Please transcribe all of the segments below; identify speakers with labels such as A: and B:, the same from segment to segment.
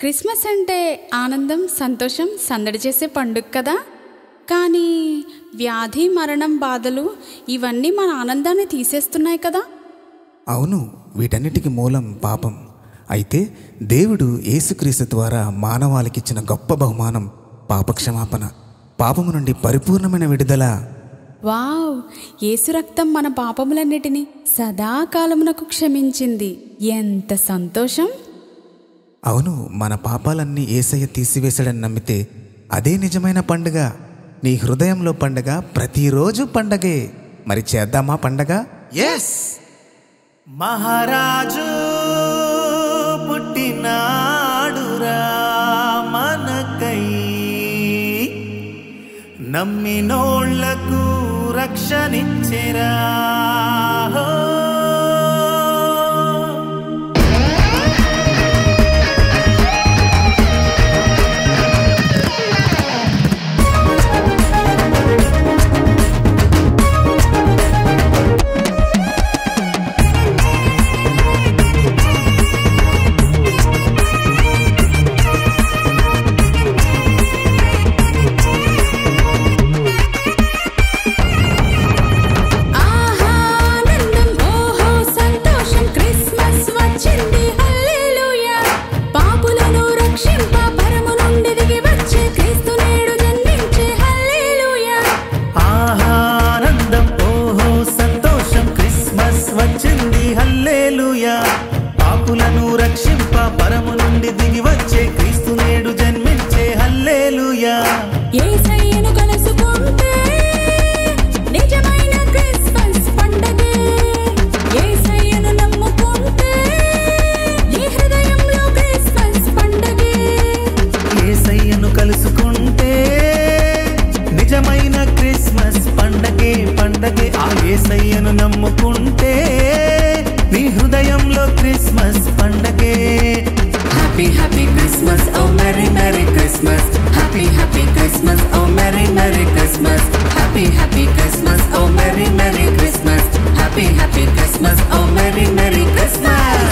A: Christmas అంటే ఆనందం సంతోషం సందడి చేసే పండుగ కదా కానీ వ్యాధి మరణం బాధలు ఇవన్నీ మన ఆనందాన్ని తీసేస్తున్నాయి కదా
B: అవును వీటన్నిటికీ మూలం పాపం అయితే దేవుడు యేసుక్రీస్తు ద్వారా మానవాళికిచ్చిన గొప్ప బహుమానం పాపక్షమాపణ పాపము నుండి పరిపూర్ణమైన విడుదల
A: వావ్ యేసు రక్తం మన పాపములన్నిటినీ సదాకాలమునకు క్షమించింది ఎంత సంతోషం
B: అవును మన పాపాలన్నీ ఏసయ్య తీసివేశాడని నమ్మితే అదే నిజమైన పండుగ నీ హృదయంలో పండగ ప్రతిరోజు పండగే మరి చేద్దామా పండగ ఎస్
C: మహారాజు పుట్టినాడురా మనకై నమ్మినోళ్లకు రక్షణిచ్చిరా హో.
A: ఆహానందం ఓహో సంతోషం క్రిస్మస్ వచ్చింది హల్లెలూయా పాపులను రక్షింప పరము నుండి దిగి వచ్చే క్రీస్తు నేడు జన్మించే హల్లెలూయా
C: ఆహానందం ఓహో సంతోషం క్రిస్మస్ వచ్చింది హల్లేలుయా పాపులను రక్షింప పరము నుండి దిగి వచ్చే క్రీస్తు నేడు జన్మించే హల్లేలుయా
A: యేసయ్యను కలుసుకుంటే నిజమైన క్రిస్మస్ పండగే యేసయ్యను నమ్ముకుంటే నీ హృదయంలో క్రిస్మస్ పండగే
C: ఏసయ్యను కలుసుకుంటే నిజమైన క్రిస్మస్ పండగే పండగే ఆ ఏసయ్యను నమ్ముకుంటే నీ హృదయంలో క్రిస్మస్ పండగే
A: Happy, happy Christmas, oh Merry, Merry Christmas. Happy, happy Christmas, oh Merry, Merry Christmas. Happy, happy Christmas, oh Merry, Merry Christmas. Happy, happy Christmas, oh Merry, Merry Christmas.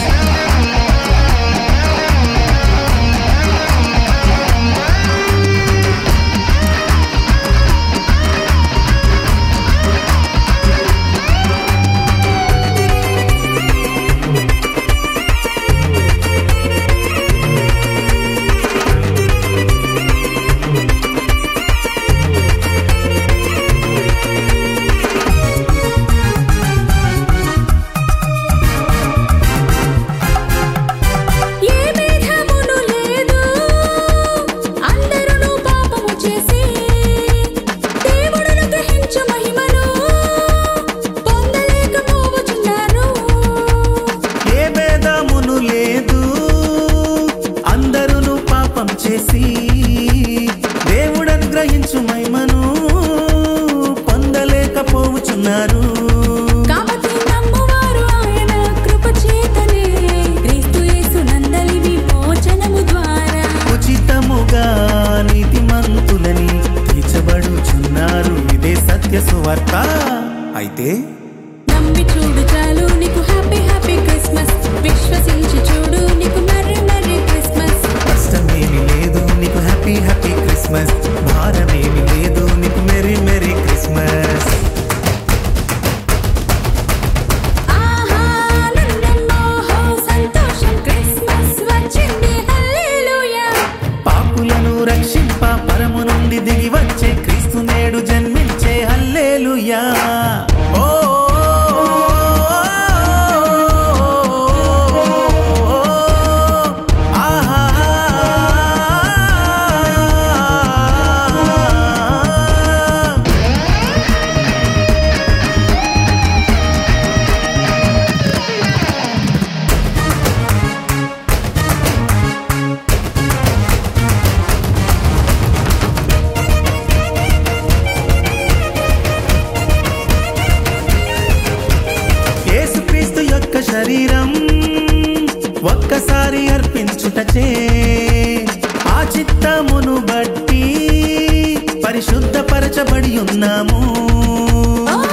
A: ఏ భేదమును లేదు అందరును పాపము చేసి దేవుడును గ్రహించు మహిమను పొందలేకపోవచున్నారు
C: ఏ భేదమును లేదు అందరును పాపం చేసి దేవుడను గ్రహించు మహిమను పొందలేకపోవచున్నారు
A: కాబట్టి నమ్మువారు ఆయన కృప చేతనే క్రీస్తు యేసు నందలి విమోచనము ద్వారా
C: ఉచితముగా నీతిమంతులని తీర్చబడుచున్నారు ఇదే సత్య సువార్త
B: అయితే
A: నమ్మి చూడు చాలు నీకు హ్యాపీ హ్యాపీ క్రిస్మస్ విశ్వసించి చూడు నీకు మర్రి మర్రి క్రిస్మస్
C: కష్టమేమి లేదు నీకు హ్యాపీ హ్యాపీ క్రిస్మస్ భారమేమి లేదు నీకు మెరీ మెరీ క్రిస్మస్
A: ఆహానందం ఓహో సంతోషం క్రిస్మస్ వచ్చింది హల్లెలూయా
C: పాపులను రక్షింప పరము నుండి దిగి వచ్చే క్రీస్తు నేడు జన్మించే హల్లేలుయా ఓ ఆహా యేసుక్రీస్తు యొక్క శరీరం ఒక్కసారి అర్పించుటచే ఆ చిత్తమును బట్టి పరిశుద్ధపరచబడి ఉన్నాము
A: ఓ